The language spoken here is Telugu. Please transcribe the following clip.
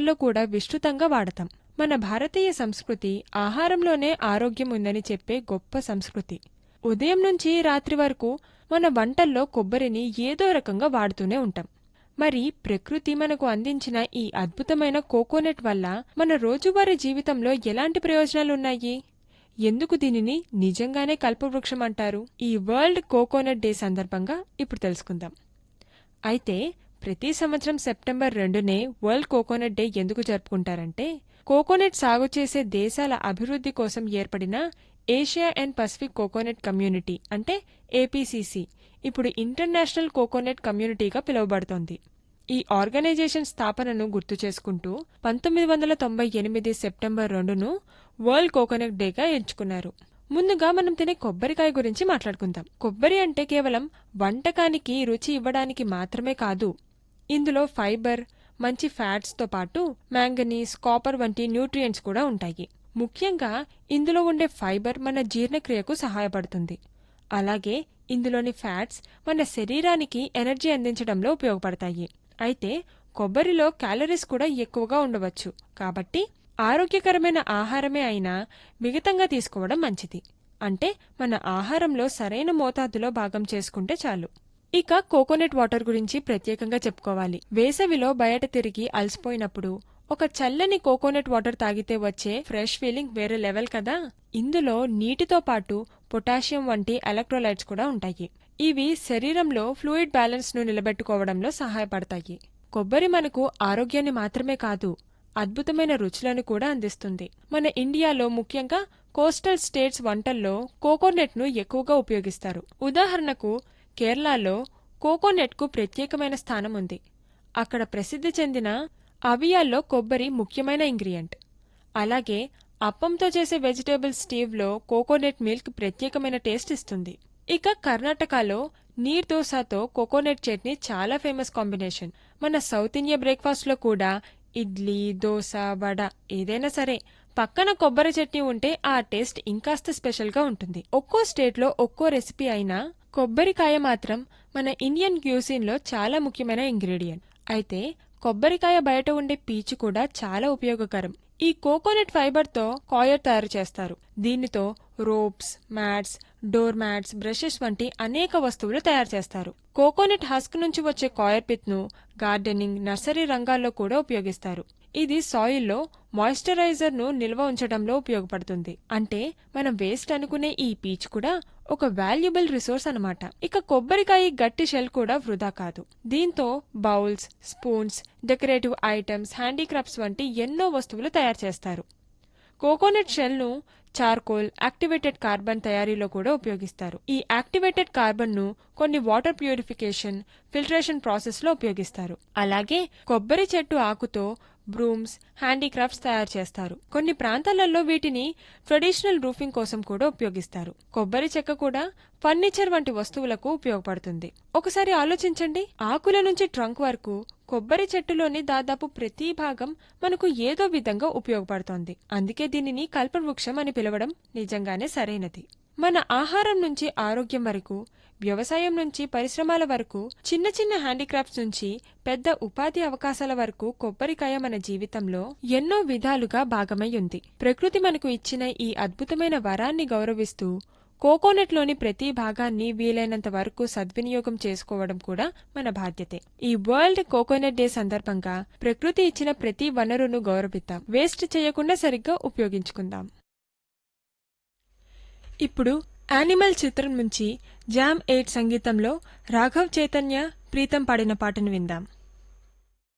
వంటల్లో కూడా విస్తృతంగా వాడతాం మన భారతీయ సంస్కృతి ఆహారంలోనే ఆరోగ్యం ఉందని చెప్పే గొప్ప సంస్కృతి ఉదయం నుంచి రాత్రి వరకు మన వంటల్లో కొబ్బరిని ఏదో రకంగా వాడుతూనే ఉంటాం మరి ప్రకృతి మనకు అందించిన ఈ అద్భుతమైన కోకోనట్ వల్ల మన రోజువారీ జీవితంలో ఎలాంటి ప్రయోజనాలున్నాయి ఎందుకు దీనిని నిజంగానే కల్పవృక్షం అంటారు ఈ వరల్డ్ కోకోనట్ డే సందర్భంగా ఇప్పుడు తెలుసుకుందాం అయితే ప్రతి సంవత్సరం సెప్టెంబర్ రెండునే వరల్డ్ కోకోనట్ డే ఎందుకు జరుపుకుంటారంటే కోకోనట్ సాగు చేసే దేశాల అభివృద్ధి కోసం ఏర్పడిన Asia and Pacific coconut community అంటే ఏపీసీసీ ఇప్పుడు ఇంటర్నేషనల్ కోకోనట్ కమ్యూనిటీగా పిలువబడుతోంది ఈ ఆర్గనైజేషన్ స్థాపనను గుర్తు చేసుకుంటూ పంతొమ్మిది వందల తొంభై ఎనిమిది సెప్టెంబర్ రెండును వరల్డ్ కోకోనట్ డేగా ఎంచుకున్నారు ముందుగా మనం తినే కొబ్బరికాయ గురించి మాట్లాడుకుందాం కొబ్బరి అంటే కేవలం వంటకానికి రుచి ఇవ్వడానికి మాత్రమే కాదు ఇందులో ఫైబర్ మంచి ఫ్యాట్స్తో పాటు మ్యాంగనీస్ కాపర్ వంటి న్యూట్రియంట్స్ కూడా ఉంటాయి ముఖ్యంగా ఇందులో ఉండే ఫైబర్ మన జీర్ణక్రియకు సహాయపడుతుంది అలాగే ఇందులోని ఫ్యాట్స్ మన శరీరానికి ఎనర్జీ అందించడంలో ఉపయోగపడతాయి అయితే కొబ్బరిలో క్యాలరీస్ కూడా ఎక్కువగా ఉండవచ్చు కాబట్టి ఆరోగ్యకరమైన ఆహారమే అయినా మిగతంగా తీసుకోవడం మంచిది అంటే మన ఆహారంలో సరైన మోతాదులో భాగం చేసుకుంటే చాలు ఇక కోకోనట్ వాటర్ గురించి ప్రత్యేకంగా చెప్పుకోవాలి వేసవిలో బయట తిరిగి అలసిపోయినప్పుడు ఒక చల్లని కోకోనట్ వాటర్ తాగితే వచ్చే ఫ్రెష్ ఫీలింగ్ వేరే లెవెల్ కదా ఇందులో నీటితో పాటు పొటాషియం వంటి ఎలక్ట్రోలైట్స్ కూడా ఉంటాయి ఇవి శరీరంలో ఫ్లూయిడ్ బ్యాలెన్స్ ను నిలబెట్టుకోవడంలో సహాయపడతాయి కొబ్బరి మనకు ఆరోగ్యాన్ని మాత్రమే కాదు అద్భుతమైన రుచులను కూడా అందిస్తుంది మన ఇండియాలో ముఖ్యంగా కోస్టల్ స్టేట్స్ వంటల్లో కోకోనట్ ను ఎక్కువగా ఉపయోగిస్తారు ఉదాహరణకు కేరళలో కోకోనట్ కు ప్రత్యేకమైన స్థానం ఉంది అక్కడ ప్రసిద్ధి చెందిన అవియాల్లో కొబ్బరి ముఖ్యమైన ఇంగ్రీడియంట్ అలాగే అప్పంతో చేసే వెజిటేబుల్ స్టీవ్లో కోకోనట్ మిల్క్ ప్రత్యేకమైన టేస్ట్ ఇస్తుంది ఇక కర్ణాటకలో నీర్ దోశతో కోకోనట్ చట్నీ చాలా ఫేమస్ కాంబినేషన్ మన సౌత్ ఇండియా బ్రేక్ఫాస్ట్లో కూడా ఇడ్లీ దోశ వడ ఏదైనా సరే పక్కన కొబ్బరి చట్నీ ఉంటే ఆ టేస్ట్ ఇంకాస్త స్పెషల్గా ఉంటుంది ఒక్కో స్టేట్లో ఒక్కో రెసిపీ అయినా కొబ్బరికాయ మాత్రం మన ఇండియన్ క్యూసిన్లో చాలా ముఖ్యమైన ఇంగ్రీడియంట్ అయితే కొబ్బరికాయ బయట ఉండే పీచు కూడా చాలా ఉపయోగకరం ఈ కోకోనట్ ఫైబర్తో కాయర్ తయారు చేస్తారు దీనితో ropes mats door mats brushes వంటి అనేక వస్తువులు తయారు చేస్తారు కోకోనట్ హస్క్ నుంచి వచ్చే కాయర్ పిత్ ను గార్డెనింగ్ నర్సరీ రంగాల్లో కూడా ఉపయోగిస్తారు ఇది సాయిల్లో మాయిశ్చరైజర్ ను నిల్వ ఉంచడంలో ఉపయోగపడుతుంది అంటే మనం వేస్ట్ అనుకునే ఈ పీచ్ కూడా ఒక వాల్యుబుల్ రిసోర్స్ అన్నమాట ఇక కొబ్బరికాయ గట్టి షెల్ కూడా వృధా కాదు దీంతో bowls spoons decorative items handicrafts వంటి ఎన్నో వస్తువులు తయారు చేస్తారు కోకోనట్ షెల్ ను చార్కోల్ యాక్టివేటెడ్ కార్బన్ తయారీలో కూడా ఉపయోగిస్తారు ఈ యాక్టివేటెడ్ కార్బన్ ను కొన్ని వాటర్ ప్యూరిఫికేషన్ ఫిల్టరేషన్ ప్రాసెస్ లో ఉపయోగిస్తారు అలాగే కొబ్బరి చెట్టు ఆకుతో బ్రూమ్స్ హ్యాండీక్రాఫ్ట్స్ తయారు చేస్తారు కొన్ని ప్రాంతాలలో వీటిని ట్రెడిషనల్ రూఫింగ్ కోసం కూడా ఉపయోగిస్తారు కొబ్బరి చెక్క కూడా ఫర్నిచర్ వంటి వస్తువులకు ఉపయోగపడుతుంది ఒకసారి ఆలోచించండి ఆకుల నుంచి ట్రంక్ వరకు కొబ్బరి చెట్టులోని దాదాపు ప్రతి భాగం మనకు ఏదో విధంగా ఉపయోగపడుతోంది అందుకే దీనిని కల్పవృక్షం అని పిలవడం నిజంగానే సరైనది మన ఆహారం నుంచి ఆరోగ్యం వరకు వ్యవసాయం నుంచి పరిశ్రమల వరకు చిన్న చిన్న హ్యాండీక్రాఫ్ట్స్ నుంచి పెద్ద ఉపాధి అవకాశాల వరకు కొబ్బరికాయ మన జీవితంలో ఎన్నో విధాలుగా భాగమై ఉంది ప్రకృతి మనకు ఇచ్చిన ఈ అద్భుతమైన వరాన్ని గౌరవిస్తూ కోకోనట్లోని ప్రతి భాగాన్ని వీలైనంత వరకు సద్వినియోగం చేసుకోవడం కూడా మన బాధ్యతే ఈ వరల్డ్ కోకోనట్ డే సందర్భంగా ప్రకృతి ఇచ్చిన ప్రతి వనరును గౌరవిద్దాం వేస్ట్ చేయకుండా సరిగ్గా ఉపయోగించుకుందాం ఇప్పుడు యానిమల్ చిత్రం నుంచి జామ్ ఎయిట్ సంగీతంలో రాఘవ్ చైతన్య ప్రీతం పాడిన పాటను విందాం